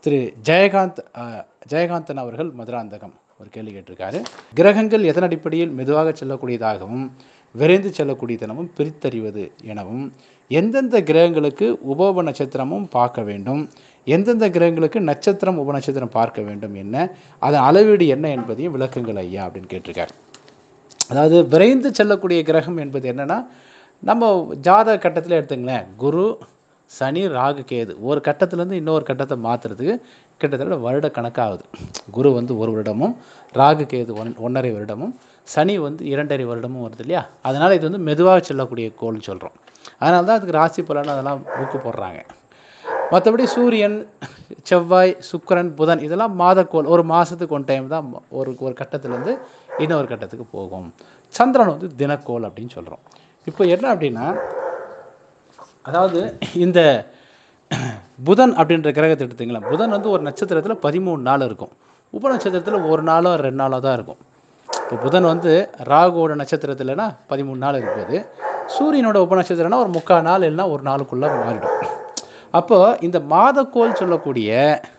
திரு ஜெயகாந்த் அஹ், ஜெயகாந்தன் அவர்கள் மதுராந்தகம் ஒரு கேள்வி கேட்டிருக்காரு கிரகங்கள் எதன் அடிப்படையில் மெதுவாக செல்லக்கூடியதாகவும் விரைந்து செல்லக்கூடியதனவும் பிரித்தறிவது எனவும் எந்தெந்த கிரகங்களுக்கு உபோப நட்சத்திரமும் பார்க்க வேண்டும் எந்தெந்த கிரகங்களுக்கு நட்சத்திரம் உபநட்சத்திரம் பார்க்க வேண்டும் என்ன அதன் அளவீடு என்ன என்பதையும் விளக்குங்கள் ஐயா அப்படின்னு கேட்டிருக்காரு அதாவது விரைந்து செல்லக்கூடிய கிரகம் என்பது என்னன்னா நம்ம ஜாதக கட்டத்தில் எடுத்துங்களேன் குரு சனி ராகு கேது ஒரு கட்டத்திலேருந்து இன்னொரு கட்டத்தை மாற்றுறதுக்கு கிட்டத்தட்ட வருட கணக்காகுது குரு வந்து ஒரு வருடமும் ராகு கேது ஒன் ஒன்றரை வருடமும் சனி வந்து இரண்டரை வருடமும் வருது இல்லையா அதனால் இது வந்து மெதுவாக செல்லக்கூடிய கோள்னு சொல்கிறோம் அதனால தான் அதுக்கு ராசி பலன் அதெல்லாம் புக்கு போடுறாங்க மற்றபடி சூரியன் செவ்வாய் சுக்கிரன் புதன் இதெல்லாம் மாதக்கோள் ஒரு மாதத்துக்கு ஒன் டைம் தான் ஒரு ஒரு கட்டத்துலேருந்து இன்னொரு கட்டத்துக்கு போகும் சந்திரன் வந்து தினக்கோள் அப்படின்னு சொல்கிறோம் இப்போ என்ன அப்படின்னா அதாவது இந்த புதன் அப்படின்ற கிரகத்தை எடுத்துங்களேன் புதன் வந்து ஒரு நட்சத்திரத்தில் பதிமூணு நாள் இருக்கும் உப நட்சத்திரத்தில் ஒரு நாளோ ரெண்டு நாளோ தான் இருக்கும் இப்போ புதன் வந்து ராகுவோட நட்சத்திரத்தில்னா பதிமூணு நாள் இருப்பது சூரியனோட உப நட்சத்திரம்னா ஒரு முக்கால் நாள் இல்லைன்னா ஒரு நாளுக்குள்ளே மாறிடும் அப்போ இந்த மாதக்கோள் சொல்லக்கூடிய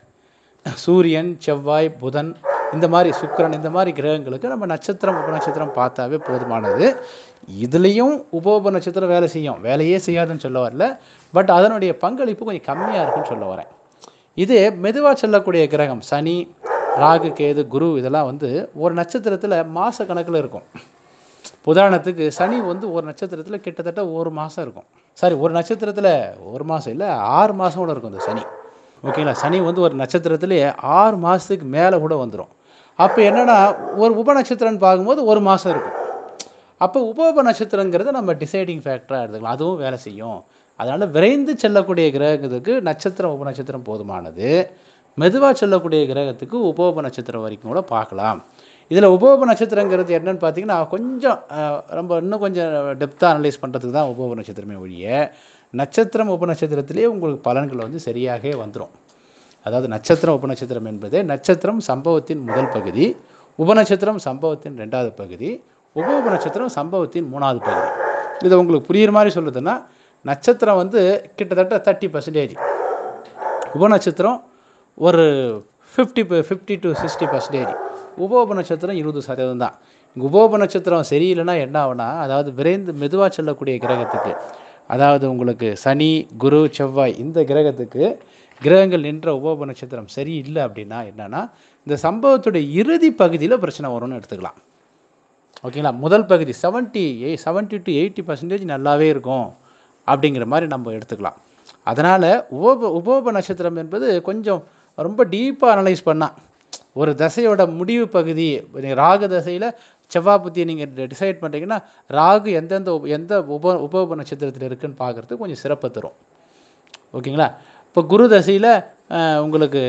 சூரியன் செவ்வாய் புதன் இந்த மாதிரி சுக்கிரன் இந்த மாதிரி கிரகங்களுக்கு நம்ம நட்சத்திரம் உப நட்சத்திரம் பார்த்தாவே போதுமானது இதுலேயும் உபோப நட்சத்திரம் வேலை செய்யும் வேலையே செய்யாதுன்னு சொல்ல வரல பட் அதனுடைய பங்களிப்பு கொஞ்சம் கம்மியாக இருக்குன்னு சொல்ல வரேன் இது மெதுவாக செல்லக்கூடிய கிரகம் சனி ராகு கேது குரு இதெல்லாம் வந்து ஒரு நட்சத்திரத்தில் மாத கணக்கில் இருக்கும் உதாரணத்துக்கு சனி வந்து ஒரு நட்சத்திரத்தில் கிட்டத்தட்ட ஒரு மாதம் இருக்கும் சாரி ஒரு நட்சத்திரத்தில் ஒரு மாதம் இல்லை ஆறு மாதம் கூட இருக்கும் இந்த சனி ஓகேங்களா சனி வந்து ஒரு நட்சத்திரத்திலேயே ஆறு மாதத்துக்கு மேலே கூட வந்துடும் அப்போ என்னென்னா ஒரு உப நட்சத்திரம்னு பார்க்கும்போது ஒரு மாதம் இருக்கும் அப்போ உபோப நட்சத்திரங்கிறத நம்ம டிசைடிங் ஃபேக்டராக எடுத்துக்கலாம் அதுவும் வேலை செய்யும் அதனால் விரைந்து செல்லக்கூடிய கிரகத்துக்கு நட்சத்திரம் உப நட்சத்திரம் போதுமானது மெதுவாக செல்லக்கூடிய கிரகத்துக்கு உபோப நட்சத்திரம் வரைக்கும் கூட பார்க்கலாம் இதில் உபோப நட்சத்திரங்கிறது என்னன்னு பார்த்தீங்கன்னா கொஞ்சம் அஹ், ரொம்ப இன்னும் கொஞ்சம் டெப்த்தாக அனலைஸ் பண்ணுறதுக்கு தான் உபோப நட்சத்திரமே ஒழிய நட்சத்திரம் உப நட்சத்திரத்திலே உங்களுக்கு பலன்கள் வந்து சரியாகவே வந்துடும் அதாவது நட்சத்திரம் உபநட்சத்திரம் என்பது நட்சத்திரம் சம்பவத்தின் முதல் பகுதி உபநட்சத்திரம் சம்பவத்தின் ரெண்டாவது பகுதி உப உபநட்சத்திரம் சம்பவத்தின் மூணாவது பகுதி இதை உங்களுக்கு புரியுற மாதிரி சொல்லுதுன்னா நட்சத்திரம் வந்து கிட்டத்தட்ட தேர்ட்டி பர்சன்டேஜ் உபநட்சத்திரம் ஒரு fifty fifty to sixty percentage உப உபநட்சத்திரம் இருபது சதவீதம் தான் இங்கே உப உபநட்சத்திரம் சரியில்லைன்னா என்ன ஆகுனா அதாவது விரைந்து மெதுவாக செல்லக்கூடிய கிரகத்துக்கு அதாவது உங்களுக்கு சனி குரு செவ்வாய் இந்த கிரகத்துக்கு கிரகங்கள் நின்ற உபோப நட்சத்திரம் சரியில்லை அப்படின்னா என்னன்னா இந்த சம்பவத்துடைய இறுதி பகுதியில் பிரச்சனை வரும்னு எடுத்துக்கலாம் ஓகேங்களா முதல் பகுதி செவன்ட்டி எய் செவன்ட்டி டு எயிட்டி பர்சன்டேஜ் நல்லாவே இருக்கும் அப்படிங்கிற மாதிரி நம்ம எடுத்துக்கலாம் அதனால் உபோப உபோப நட்சத்திரம் என்பது கொஞ்சம் ரொம்ப டீப்பாக அனலைஸ் பண்ணால் ஒரு தசையோட முடிவு பகுதி நீங்க ராகு தசையில் செவ்வாய் புத்தியை நீங்கள் டிசைட் பண்ணுறீங்கன்னா ராகு எந்தெந்த உப- எந்த உப உபோப நட்சத்திரத்தில் இருக்குன்னு பார்க்குறதுக்கு கொஞ்சம் சிறப்பு தரும் ஓகேங்களா இப்போ குரு தசையில் உங்களுக்கு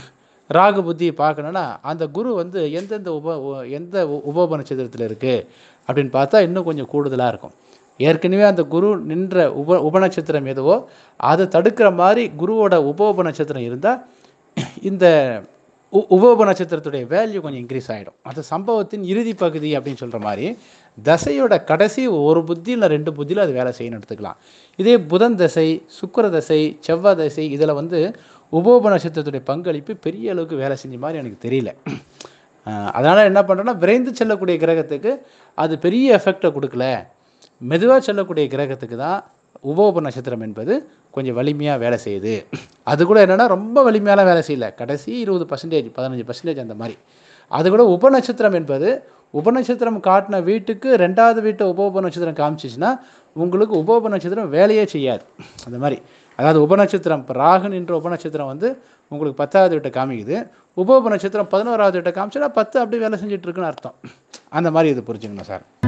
ராகு புத்தி பார்க்கணுன்னா அந்த குரு வந்து எந்தெந்த உப உ- எந்த உ- உபோப நட்சத்திரத்தில் இருக்குது அப்படின்னு பார்த்தா இன்னும் கொஞ்சம் கூடுதலாக இருக்கும் ஏற்கனவே அந்த குரு நின்ற உப உபநட்சத்திரம் எதுவோ அதை தடுக்கிற மாதிரி குருவோட உபோப நட்சத்திரம் இருந்தால் இந்த உ உபோப நட்சத்திரத்துடைய வேல்யூ கொஞ்சம் இன்க்ரீஸ் ஆகிடும் அது சம்பவத்தின் இறுதி பகுதி அப்படின்னு சொல்கிற மாதிரி தசையோட கடைசி ஒரு புத்தி இல்லை ரெண்டு புத்தியில் அது வேலை செய்யணும்னு எடுத்துக்கலாம் இதே புதன் தசை சுக்கிர தசை செவ்வாய் தசை இதில் வந்து உபோப நட்சத்திரத்துடைய பங்களிப்பு பெரிய அளவுக்கு வேலை செஞ்ச மாதிரி எனக்கு தெரியல அதனால் என்ன பண்ணுறேன்னா விரைந்து செல்லக்கூடிய கிரகத்துக்கு அது பெரிய எஃபெக்டை கொடுக்கல மெதுவாக செல்லக்கூடிய கிரகத்துக்கு தான் உபோப நட்சத்திரம் என்பது கொஞ்சம் வலிமையாக வேலை செய்யுது அது கூட என்னென்னா ரொம்ப வலிமையால வேலை செய்யல கடைசி இருபது பர்சன்டேஜ் பதினஞ்சு பர்சன்டேஜ் அந்த மாதிரி அது கூட உபநட்சத்திரம் என்பது உபநட்சத்திரம் காட்டின வீட்டுக்கு ரெண்டாவது வீட்டை உபோப நட்சத்திரம் காமிச்சிச்சுன்னா உங்களுக்கு உபோப நட்சத்திரம் வேலையே செய்யாது அந்த மாதிரி அதாவது உபநட்சத்திரம் இப்போ ராகுன் என்ற உபநட்சத்திரம் வந்து உங்களுக்கு பத்தாவது வீட்டை காமிக்குது உபோப நட்சத்திரம் பதினோராவது வீட்டை காமிச்சுன்னா பத்து அப்படியே வேலை செஞ்சுட்டு இருக்குன்னு அர்த்தம் அந்த மாதிரி இது புரிஞ்சுக்கணும் சார்